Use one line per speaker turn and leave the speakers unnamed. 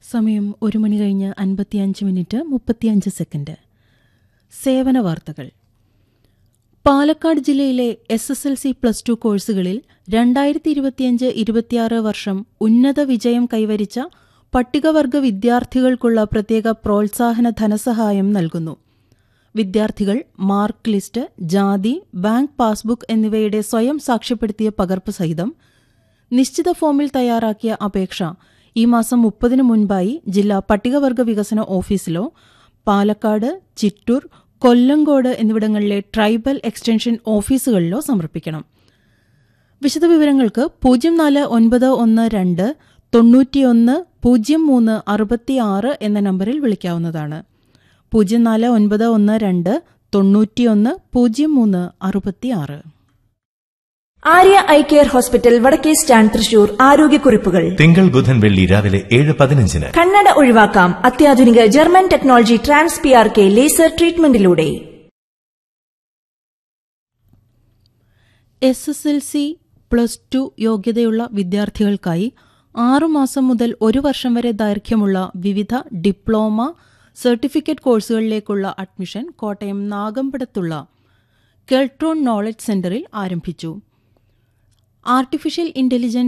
സമയം ഒരു മണി കഴിഞ്ഞ് അൻപത്തിയഞ്ച് മിനിറ്റ് മുപ്പത്തിയഞ്ച് സെക്കൻഡ് സേവന വാർത്തകൾ പാലക്കാട് ജില്ലയിലെ S S L C plus two കോഴ്സുകളിൽ രണ്ടായിരത്തി ഇരുപത്തിയഞ്ച് ഇരുപത്തിയാറ് വർഷം ഉന്നത വിജയം കൈവരിച്ച പട്ടികവർഗ വിദ്യാർത്ഥികൾക്കുള്ള പ്രത്യേക പ്രോത്സാഹന ധനസഹായം നൽകുന്നു വിദ്യാർത്ഥികൾ മാർക്ക് ലിസ്റ്റ് ജാതി ബാങ്ക് പാസ്ബുക്ക് എന്നിവയുടെ സ്വയം സാക്ഷ്യപ്പെടുത്തിയ പകർപ്പ് സഹിതം നിശ്ചിത ഫോമിൽ തയ്യാറാക്കിയ അപേക്ഷ ഈ മാസം മുപ്പതിന് മുൻപായി ജില്ലാ പട്ടികവർഗ വികസന ഓഫീസിലോ പാലക്കാട് ചിറ്റൂർ കൊല്ലങ്കോട് എന്നിവിടങ്ങളിലെ ട്രൈബൽ എക്സ്റ്റൻഷൻ ഓഫീസുകളിലോ സമർപ്പിക്കണം വിശദവിവരങ്ങൾക്ക് പൂജ്യം നാല് ഒൻപത് ഒന്ന് രണ്ട് തൊണ്ണൂറ്റിയൊന്ന് പൂജ്യം മൂന്ന് അറുപത്തിയാറ് എന്ന നമ്പറിൽ വിളിക്കാവുന്നതാണ് പൂജ്യം നാല് ഒൻപത് ഒന്ന് രണ്ട് തൊണ്ണൂറ്റിയൊന്ന് പൂജ്യം മൂന്ന് അറുപത്തിയാറ്
ആര്യ ഐ കെയർ ഹോസ്പിറ്റൽ വടക്കേ സ്റ്റാൻഡ് തൃശൂർ ആരോഗ്യക്കുറിപ്പുകൾ
തിങ്കൾ ബുധൻ വെള്ളി രാവിലെ ഏഴ് പതിനഞ്ചിന്
കണ്ണട ഒഴിവാക്കാം അത്യാധുനിക German technology trans P R K laser ട്രീറ്റ്മെന്റിലൂടെ
S S L C plus two യോഗ്യതയുള്ള വിദ്യാർത്ഥികൾക്കായി ആറുമാസം മുതൽ ഒരു വർഷം വരെ ദൈർഘ്യമുള്ള വിവിധ ഡിപ്ലോമ സർട്ടിഫിക്കറ്റ് കോഴ്സുകളിലേക്കുള്ള അഡ്മിഷൻ കോട്ടയം നാഗമ്പടത്തുള്ള കെൽട്രോൺ നോളജ് സെന്ററിൽ ആരംഭിച്ചു ആർട്ടിഫിഷ്യൽ ഇന്റലിജൻസ്